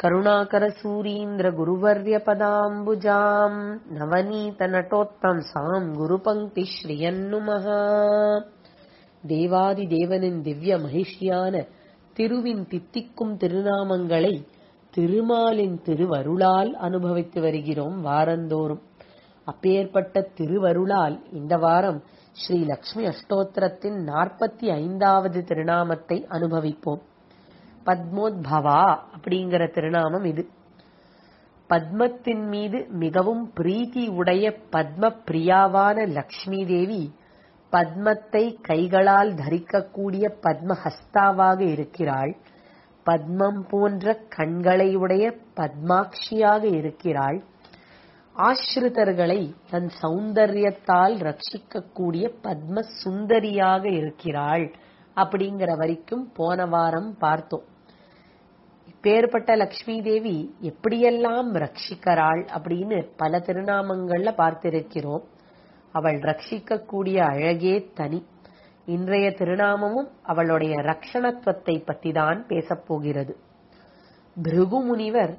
करुणाकरसूरीन्द्रगुरुवर्यपदाम्बुजाम् नवनीतनटोत्तंसाम् குருபங்கிஸ்ரீயன்னுமஹ தேவாதிதேவனின் திவ்ய மகிழ்ச்சியான திருவின் தித்திக்கும் திருநாமங்களை திருமாலின் திருவருளால் அனுபவித்து வருகிறோம் வாரந்தோறும் அப்பேற்பட்ட திருவருளால் இந்த வாரம் ஸ்ரீ லக்ஷ்மி அஷ்டோத்திரத்தின் நாற்பத்தி ஐந்தாவது திருநாமத்தை அனுபவிப்போம் பத்மோத்பவா அப்படிங்கிற திருநாமம் இது பத்மத்தின் மீது மிகவும் பிரீத்தி உடைய பத்ம பிரியாவான லக்ஷ்மி தேவி பத்மத்தை கைகளால் தரிக்கக்கூடிய பத்மஹஸ்தாவாக இருக்கிறாள் பத்மம் போன்ற கண்களை உடைய பத்மாட்சியாக இருக்கிறாள் ஆசிரிதர்களை தன் சௌந்தரியத்தால் ரட்சிக்கக்கூடிய பத்ம சுந்தரியாக இருக்கிறாள் அப்படிங்கிற வரைக்கும் போன வாரம் பார்த்தோம் இப்பேற்பட்ட லக்ஷ்மி தேவி எப்படியெல்லாம் ரட்சிக்கிறாள் அப்படின்னு பல திருநாமங்கள்ல பார்த்திருக்கிறோம் அவள் ரட்சிக்கக்கூடிய அழகே தனி இன்றைய திருநாமமும் அவளுடைய ரக்ஷணத்துவத்தை பத்தி தான் பேசப் போகிறது பிருகு முனிவர்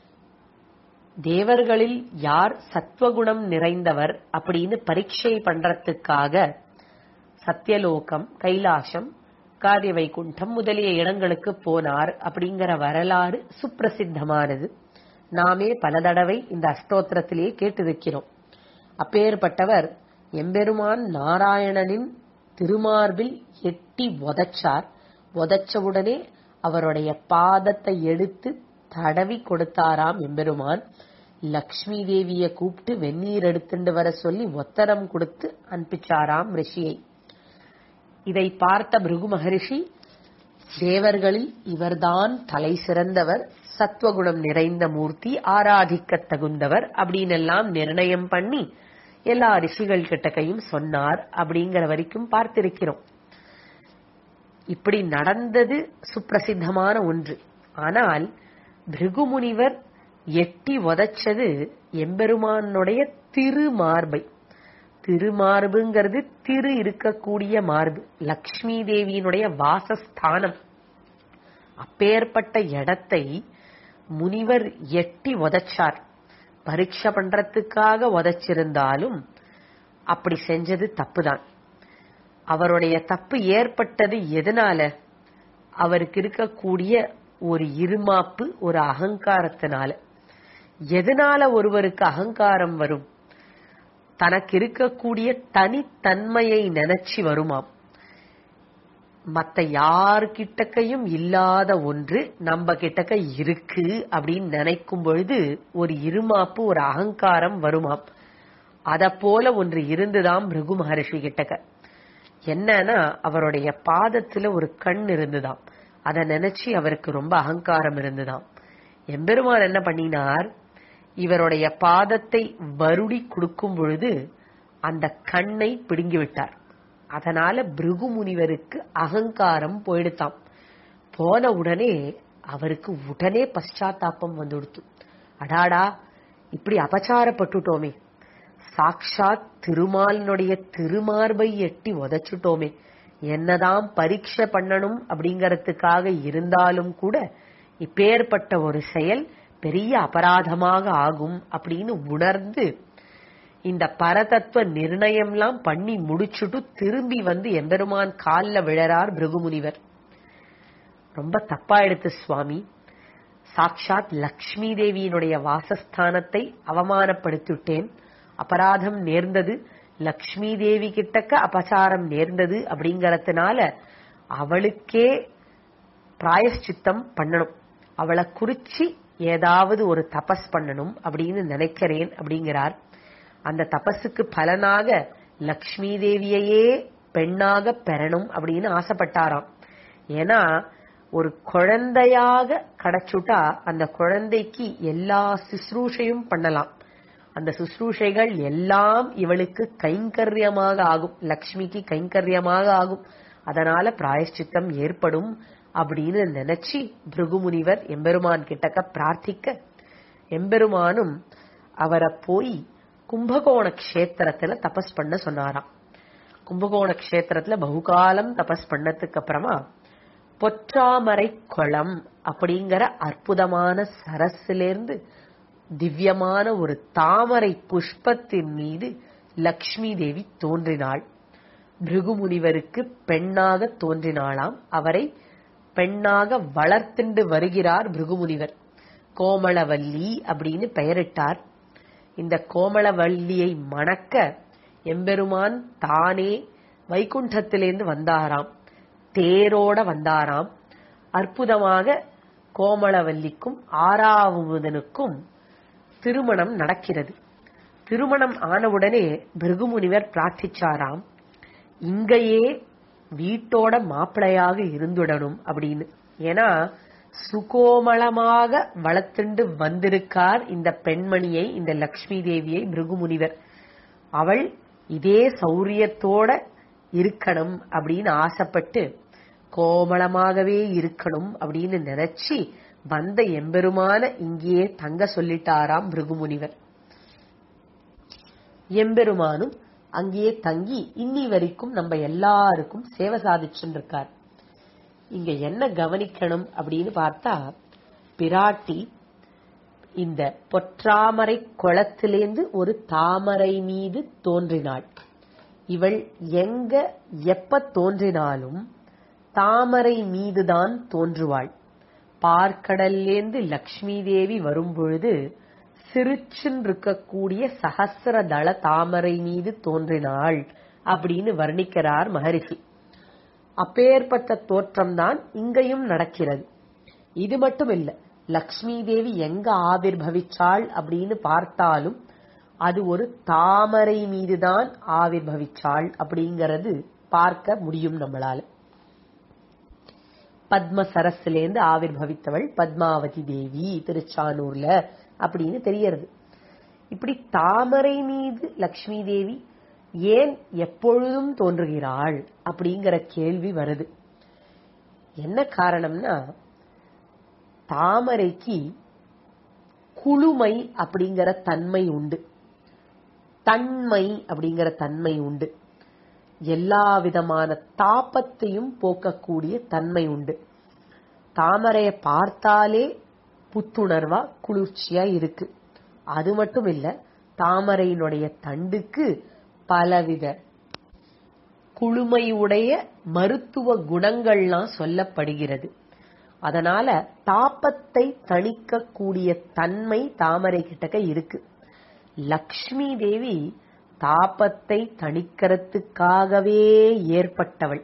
தேவர்களில் யார் சத்வகுணம் நிறைந்தவர் அப்படின்னு பரீட்சை பண்றதுக்காக சத்தியலோகம் கைலாசம் காரிய வைகுண்டம் முதலிய இடங்களுக்கு போனார் அப்படிங்கிற வரலாறு சுப்பிரசித்தமானது நாமே பல தடவை இந்த அஷ்டோத்திரத்திலேயே கேட்டிருக்கிறோம் அப்பேற்பட்டவர் எம்பெருமான் நாராயணனின் திருமார்பில் எட்டி உதச்சார் உதச்சவுடனே அவருடைய பாதத்தை எடுத்து தடவி கொடுத்தாராம் எம்பெருமான் லக்ஷ்மி தேவிய கூப்பிட்டு வெந்நீர் எடுத்துட்டு வர சொல்லி ஒத்தரம் கொடுத்து அனுப்பிச்சாராம் ரிஷியை இதை பார்த்த பிருகு மகரிஷி தேவர்களில் இவர்தான் தலை சிறந்தவர் சத்வகுணம் நிறைந்த மூர்த்தி ஆராதிக்க தகுந்தவர் அப்படின்னு எல்லாம் நிர்ணயம் பண்ணி எல்லா ரிஷிகள் கிட்டக்கையும் சொன்னார் அப்படிங்கிற வரைக்கும் பார்த்திருக்கிறோம் இப்படி நடந்தது சுப்பிரசித்தமான ஒன்று ஆனால் பிருகுமுனிவர் எட்டி உதச்சது எம்பெருமானுடைய திருமார்பை திருமார்புங்கிறது திரு இருக்கக்கூடிய மார்பு லக்ஷ்மி தேவியினுடைய வாசஸ்தானம் அப்பேற்பட்ட இடத்தை முனிவர் எட்டி உதச்சார் பரீட்சை பண்றதுக்காக உதச்சிருந்தாலும் அப்படி செஞ்சது தப்புதான் அவருடைய தப்பு ஏற்பட்டது எதனால அவருக்கு இருக்கக்கூடிய ஒரு இருமாப்பு ஒரு அகங்காரத்தினால எதனால ஒருவருக்கு அகங்காரம் வரும் தனக்கு இருக்கக்கூடிய தனித்தன்மையை நினைச்சு வருமாம் மத்த யார்கிட்டக்கையும் இல்லாத ஒன்று நம்ம கிட்டக்க இருக்கு அப்படின்னு நினைக்கும் பொழுது ஒரு இருமாப்பு ஒரு அகங்காரம் வருமாம் அத போல ஒன்று இருந்துதான் பிருகு மகரிஷி கிட்டக்க என்னன்னா அவருடைய பாதத்துல ஒரு கண் இருந்துதாம் அத நினைச்சு அவருக்கு ரொம்ப அகங்காரம் இருந்துதாம் எம்பெருமான் என்ன பண்ணினார் இவருடைய பாதத்தை வருடி கொடுக்கும் பொழுது அந்த கண்ணை பிடுங்கி விட்டார் அதனால பிருகு முனிவருக்கு அகங்காரம் போயிடுத்தாம் போன உடனே அவருக்கு உடனே பశ్చాத்தாபம் வந்துடுத்து அடாடா இப்படி அபச்சாரப்பட்டுட்டோமே சாக்ஷாத் திருமாலினுடைய திருமார்பை எட்டி உதச்சுட்டோமே என்னதான் பரீட்சை பண்ணணும் அப்படிங்கறதுக்காக இருந்தாலும் கூட இப்பேற்பட்ட ஒரு செயல் பெரிய அபராதமாக ஆகும் அப்படின்னு உணர்ந்து இந்த பரதத்துவ நிர்ணயம்லாம் பண்ணி முடிச்சுட்டு திரும்பி வந்து எம்பெருமான் காலில் விழறார் பிருகுமுனிவர் ரொம்ப தப்பா எடுத்து சுவாமி சாக்ஷாத் லக்ஷ்மி தேவியினுடைய வாசஸ்தானத்தை அவமானப்படுத்திவிட்டேன் அபராதம் நேர்ந்தது லக்ஷ்மி தேவி கிட்டக்க அபசாரம் நேர்ந்தது அப்படிங்கறதுனால அவளுக்கே பிராயஷ்சித்தம் பண்ணணும் அவளை குறிச்சு ஏதாவது ஒரு தபஸ் பண்ணணும் அப்படின்னு நினைக்கிறேன் அப்படிங்கிறார் அந்த தபஸுக்கு பலனாக லக்ஷ்மி தேவியையே பெண்ணாக பெறணும் அப்படின்னு ஆசைப்பட்டாராம் ஏன்னா ஒரு குழந்தையாக கிடைச்சுட்டா அந்த குழந்தைக்கு எல்லா சுশ্ரூஷையும் பண்ணலாம் அந்த சுশ্ரூஷைகள் எல்லாம் இவளுக்கு கைங்கரியமாக ஆகும் லக்ஷ்மிக்கு கைங்கரியமாக ஆகும் அதனால பிராயஷ்சித்தம் ஏற்படும் அப்படின்னு நினைச்சு பிருகுமுனிவர் எம்பெருமான் கிட்டக்க பிரார்த்திக்க எம்பெருமானும் அவரை போய் கும்பகோண கஷேத்திரத்துல தபஸ் பண்ண சொன்னாராம் கும்பகோண கஷேத்திரத்துல பகுகாலம் தபஸ் பண்ணதுக்கு அப்புறமா பொற்றாமரை குளம் அப்படிங்கிற அற்புதமான சரஸிலிருந்து திவ்யமான ஒரு தாமரை புஷ்பத்தின் மீது லக்ஷ்மி தேவி தோன்றினாள் பிருகு முனிவருக்கு பெண்ணாக தோன்றினாளாம் அவரை பெண்ணாக வளர்த்துண்டு வருகிறார் பிருகு முனிவர் கோமளவல்லி அப்படின்னு பெயரிட்டார் இந்த கோமளவல்லியை மணக்க எம்பெருமான் தானே வைகுண்டத்திலிருந்து வந்தாராம் தேரோட வந்தாராம் அற்புதமாக கோமளவல்லிக்கும் ஆறாவதனுக்கும் திருமணம் நடக்கிறது திருமணம் ஆனவுடனே பிருகுமுனிவர் பிரார்த்திச்சாராம் இங்கேயே வீட்டோட மாப்பிளையாக இருந்துடணும் அப்படின்னு ஏன்னா சுகோமளமாக வளர்த்துண்டு வந்திருக்கார் இந்த பெண்மணியை இந்த லக்ஷ்மி தேவியை பிருகுமுனிவர் அவள் இதே சௌரியத்தோட இருக்கணும் அப்படின்னு ஆசைப்பட்டு கோமளமாகவே இருக்கணும் அப்படின்னு நினைச்சு வந்த எம்பெருமான இங்கேயே தங்க சொல்லிட்டாராம் பிருகுமுனிவர் எம்பெருமானும் அங்கேயே தங்கி இன்னி வரைக்கும் நம்ம எல்லாருக்கும் சேவை சாதிச்சுட்டு இருக்கார் இங்க என்ன கவனிக்கணும் அப்படின்னு பார்த்தா பிராட்டி இந்த பொற்றாமரை குளத்திலேந்து ஒரு தாமரை மீது தோன்றினாள் இவள் எங்க எப்ப தோன்றினாலும் தாமரை மீதுதான் தோன்றுவாள் பார்க்கடல்லேந்து லக்ஷ்மி தேவி வரும்பொழுது சிரிச்சுன்னு இருக்கக்கூடிய சகசிரதள தாமரை மீது தோன்றினாள் அப்படின்னு வர்ணிக்கிறார் மகரிஷி அப்பேற்பட்ட தோற்றம்தான் இங்கேயும் நடக்கிறது இது மட்டும் இல்ல லக்ஷ்மி தேவி எங்க ஆவிர்பவிச்சாள் அப்படின்னு பார்த்தாலும் அது ஒரு தாமரை மீதுதான் ஆவிர்பவிச்சாள் அப்படிங்கறது பார்க்க முடியும் நம்மளால பத்ம சரஸ்லேருந்து ஆவிர்பவித்தவள் பத்மாவதி தேவி திருச்சானூர்ல அப்படின்னு தெரியறது இப்படி தாமரை மீது லக்ஷ்மி தேவி ஏன் எப்பொழுதும் தோன்றுகிறாள் அப்படிங்கிற கேள்வி வருது என்ன காரணம்னா தாமரைக்கு குளுமை அப்படிங்கிற தன்மை உண்டு தன்மை அப்படிங்கிற தன்மை உண்டு எல்லா விதமான தாபத்தையும் போக்கக்கூடிய தன்மை உண்டு தாமரைய பார்த்தாலே புத்துணர்வா குளிர்ச்சியா இருக்கு அது மட்டும் இல்ல தாமரையினுடைய தண்டுக்கு பலவித குளுமையுடைய மருத்துவ குணங்கள்லாம் சொல்லப்படுகிறது அதனால தாபத்தை தணிக்கக்கூடிய தன்மை தாமரை கிட்டக்க இருக்கு லக்ஷ்மி தேவி தாபத்தை தணிக்கிறதுக்காகவே ஏற்பட்டவள்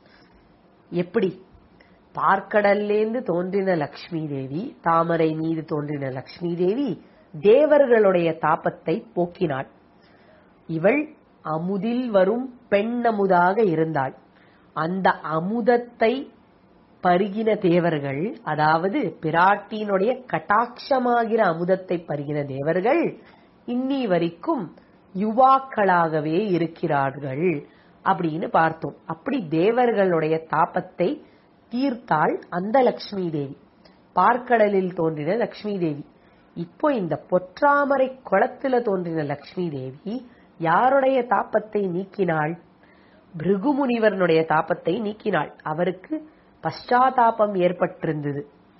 எப்படி பார்க்கடல்லேந்து தோன்றின லக்ஷ்மி தேவி தாமரை மீது தோன்றின லக்ஷ்மி தேவி தேவர்களுடைய தாபத்தை போக்கினாள் இவள் அமுதில் வரும் பெண்ணமுதாக இருந்தாள் அந்த அமுதத்தை பருகின தேவர்கள் அதாவது பிராட்டியினுடைய கட்டாட்சமாகிற அமுதத்தை பருகின தேவர்கள் இன்னி வரைக்கும் யுவாக்களாகவே இருக்கிறார்கள் அப்படின்னு பார்த்தோம் அப்படி தேவர்களுடைய தாபத்தை தீர்த்தாள் அந்த லக்ஷ்மி தேவி பார்க்கடலில் தோன்றின லக்ஷ்மி தேவி இப்போ இந்த பொற்றாமரை குளத்துல தோன்றின லக்ஷ்மி தேவி யாருடைய தாப்பத்தை நீக்கினாள் பிருகுமுனிவரனுடைய தாப்பத்தை நீக்கினாள் அவருக்கு பశ్చాத்தாபம் ஏற்பட்டிருந்தது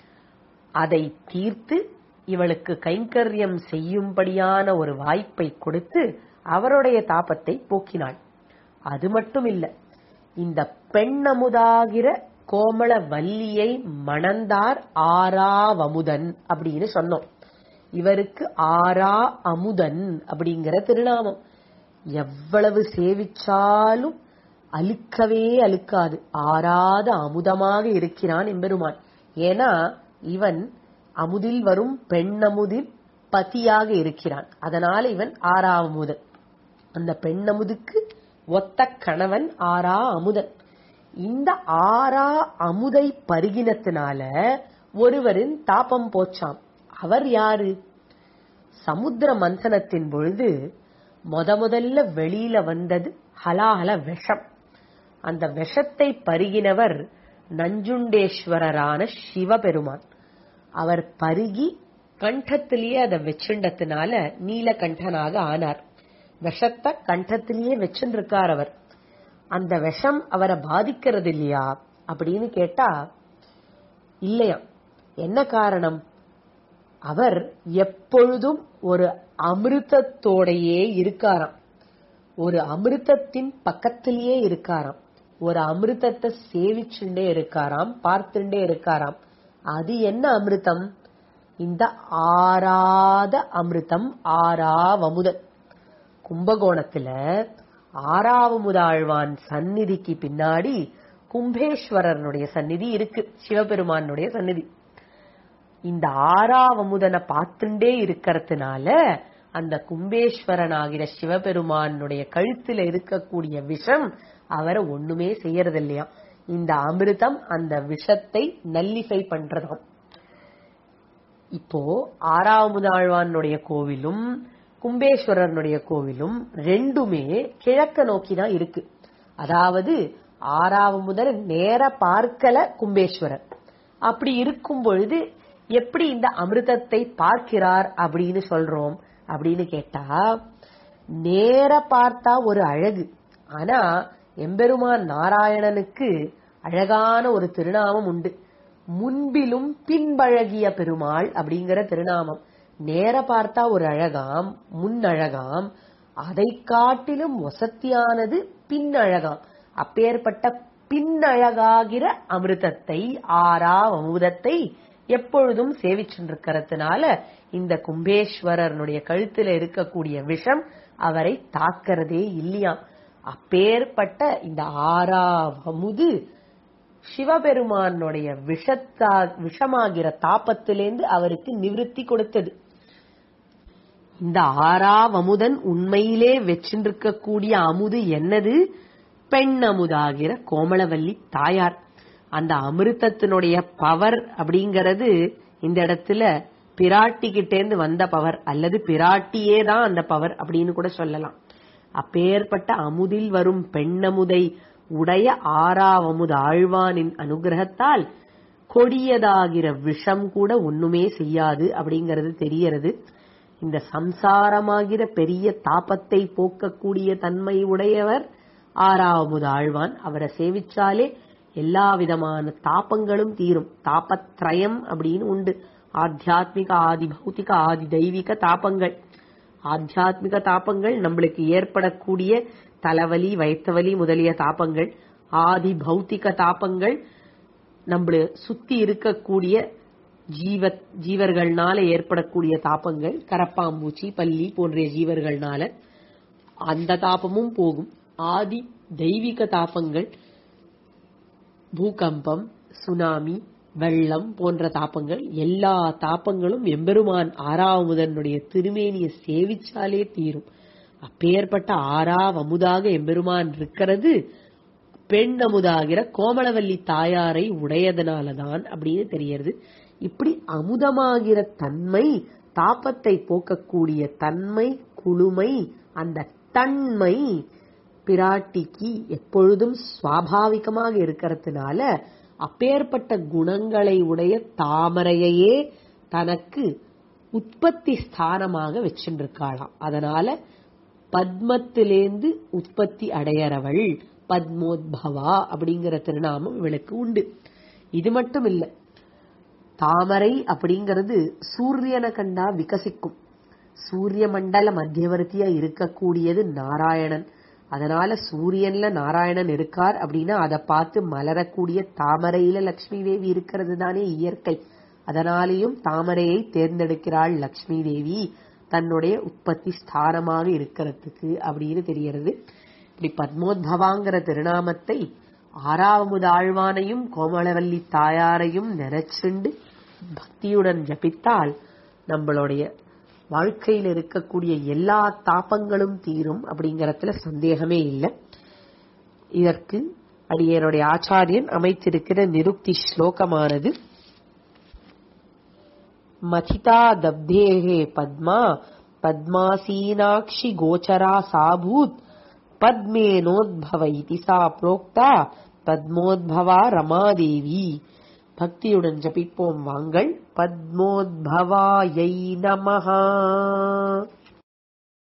அதை தீர்த்து இவளுக்கு கைங்கரியம் செய்யும்படியான ஒரு வாய்ப்பை கொடுத்து அவருடைய தாபத்தை போக்கினாள் அது மட்டும் இல்ல இந்த பெண்ணமுதாகிற கோமள வல்லியை மணந்தார் ஆறாவமுதன் அப்படின்னு சொன்னோம் இவருக்கு ஆறா அமுதன் அப்படிங்கிற திருநாமம் எவ்வளவு சேவிச்சாலும் அழுக்கவே அழுக்காது ஆறாத அமுதமாக இருக்கிறான் எம்பெருமான் ஏன்னா இவன் அமுதில் வரும் பெண்ணமுதில் பதியாக இருக்கிறான் அதனால இவன் ஆறாவமுதன் அந்த பெண்ணமுதுக்கு ஒத்த கணவன் ஆறா அமுதன் இந்த ஆறா அமுதை பருகினத்தினால ஒருவரின் தாபம் போச்சாம் அவர் யாரு சமுத்திர மந்தனத்தின் பொழுது முத முதல்ல வெளியில வந்தது ஹலாஹல விஷம் அந்த விஷத்தை பருகினவர் நஞ்சுண்டேஸ்வரரான சிவபெருமான் அவர் பருகி கண்டத்திலேயே அதை வச்சுண்டத்தினால நீலகண்டனாக ஆனார் விஷத்தை கண்டத்திலேயே வச்சுருக்கார் அவர் அந்த விஷம் அவரை பாதிக்கிறது இல்லையா அப்படின்னு கேட்டா இல்லையா என்ன காரணம் அவர் எப்பொழுதும் ஒரு அமிர்தத்தோடையே இருக்காராம் ஒரு அமிர்தத்தின் பக்கத்திலேயே இருக்காராம் ஒரு அமிர்தத்தை சேவிச்சுண்டே இருக்காராம் பார்த்துட்டே இருக்காராம் அது என்ன அமிர்தம் இந்த ஆறாத அமிர்தம் ஆறாவமுதன் கும்பகோணத்துல ஆறாவமுதாழ்வான் சந்நிதிக்கு பின்னாடி கும்பேஸ்வரனுடைய சந்நிதி இருக்கு சிவபெருமானுடைய சந்நிதி இந்த ஆறாவமுதனை பார்த்துட்டே இருக்கிறதுனால அந்த கும்பேஸ்வரன் ஆகிற சிவபெருமானுடைய கழுத்துல இருக்கக்கூடிய விஷம் அவரை ஒண்ணுமே செய்யறது இல்லையா இந்த அமிர்தம் அந்த விஷத்தை நல்லிஃபை பண்றதாம் இப்போ ஆறாவமுதாழ்வானுடைய கோவிலும் கும்பேஸ்வரனுடைய கோவிலும் ரெண்டுமே கிழக்க நோக்கி தான் இருக்கு அதாவது ஆறாவமுதன் நேர பார்க்கல கும்பேஸ்வரர் அப்படி இருக்கும் பொழுது எப்படி இந்த அமிர்தத்தை பார்க்கிறார் அப்படின்னு சொல்றோம் அப்படின்னு கேட்டா நேர பார்த்தா ஒரு அழகு ஆனா எம்பெருமான் நாராயணனுக்கு அழகான ஒரு திருநாமம் உண்டு முன்பிலும் பின்பழகிய பெருமாள் அப்படிங்கிற திருநாமம் நேர பார்த்தா ஒரு அழகாம் முன் அழகாம் அதை காட்டிலும் வசத்தியானது பின் அழகாம் அப்பேற்பட்ட பின்னழகாகிற அமிர்தத்தை ஆறா அமுதத்தை எப்பொழுதும் சேவிச்சுருக்கிறதுனால இந்த கும்பேஸ்வரனுடைய கழுத்துல இருக்கக்கூடிய விஷம் அவரை தாக்கிறதே இல்லையாம் அப்பேற்பட்ட இந்த ஆறாவமுது சிவபெருமானுடைய விஷத்தா விஷமாகிற தாபத்திலேந்து அவருக்கு நிவிருத்தி கொடுத்தது இந்த ஆறாவமுதன் உண்மையிலே வெற்றிருக்கக்கூடிய அமுது என்னது பெண் அமுதாகிற கோமளவல்லி தாயார் அந்த அமிர்தத்தினுடைய பவர் அப்படிங்கறது இந்த இடத்துல பிராட்டி கிட்டேந்து வந்த பவர் அல்லது பிராட்டியே தான் அந்த பவர் அப்படின்னு கூட சொல்லலாம் அப்பேற்பட்ட அமுதில் வரும் பெண்ணமுதை உடைய ஆறாவமுது ஆழ்வானின் அனுகிரகத்தால் கொடியதாகிற விஷம் கூட ஒண்ணுமே செய்யாது அப்படிங்கறது தெரியறது இந்த சம்சாரமாகிற பெரிய தாபத்தை போக்கக்கூடிய தன்மை உடையவர் ஆறாவமுது ஆழ்வான் அவரை சேவிச்சாலே எல்லா விதமான தாபங்களும் தீரும் தாபத்ரயம் அப்படின்னு உண்டு ஆத்தியாத்மிக ஆதி பௌத்திக ஆதி தெய்வீக தாபங்கள் ஆத்தியாத்மிக தாபங்கள் நம்மளுக்கு ஏற்படக்கூடிய தலைவலி வயிற்றுவலி முதலிய தாபங்கள் ஆதி பௌத்திக தாபங்கள் நம்மள சுத்தி இருக்கக்கூடிய ஜீவ ஜீவர்கள்னால ஏற்படக்கூடிய தாபங்கள் கரப்பாம்பூச்சி பல்லி போன்ற ஜீவர்கள்னால அந்த தாபமும் போகும் ஆதி தெய்வீக தாபங்கள் பூகம்பம் சுனாமி வெள்ளம் போன்ற தாபங்கள் எல்லா தாபங்களும் எம்பெருமான் ஆறாவமுதனுடைய திருமேனியை சேவிச்சாலே தீரும் அப்பேற்பட்ட ஆறாவ் அமுதாக எம்பெருமான் இருக்கிறது பெண் அமுதாகிற கோமளவல்லி தாயாரை உடையதனாலதான் அப்படின்னு தெரியறது இப்படி அமுதமாகிற தன்மை தாபத்தை போக்கக்கூடிய தன்மை குளுமை அந்த தன்மை பிராட்டிக்கு எப்பொழுதும் சுவாபாவிகமாக இருக்கிறதுனால அப்பேற்பட்ட குணங்களை உடைய தாமரையையே தனக்கு உற்பத்தி ஸ்தானமாக வச்சுருக்காளாம் அதனால பத்மத்திலேந்து உற்பத்தி அடையறவள் பத்மோத்பவா அப்படிங்கிற திருநாமம் இவளுக்கு உண்டு இது மட்டும் இல்ல தாமரை அப்படிங்கிறது சூரியனை கண்டா விகசிக்கும் சூரிய மண்டல மத்தியவர்த்தியா இருக்கக்கூடியது நாராயணன் அதனால சூரியன்ல நாராயணன் இருக்கார் அப்படின்னா அதை பார்த்து மலரக்கூடிய தாமரையில லக்ஷ்மி தேவி இருக்கிறது தானே இயற்கை அதனாலேயும் தாமரையை தேர்ந்தெடுக்கிறாள் லக்ஷ்மி தேவி தன்னுடைய உற்பத்தி ஸ்தானமாக இருக்கிறதுக்கு அப்படின்னு தெரியறது இப்படி பத்மோத்பவாங்கிற திருநாமத்தை ஆறாவது ஆழ்வானையும் கோமளவல்லி தாயாரையும் நினைச்சுண்டு பக்தியுடன் ஜபித்தால் நம்மளுடைய வாழ்க்கையில் இருக்கக்கூடிய எல்லா தாபங்களும் தீரும் அப்படிங்கறதுல சந்தேகமே இல்லை இதற்கு அடியனுடைய ஆச்சாரியன் அமைத்திருக்கிற நிருக்தி ஸ்லோகமானது மதிதா தப்தேகே பத்மா பத்மாசீனாட்சி கோச்சரா சாபூத் பத்மேனோத்பவ இதி சா புரோக்தா பத்மோத்பவா ரமாதேவி பக்தியுடன் ஜபிப்போம் வாங்கள் பத்மோத்பவாயை நமஹா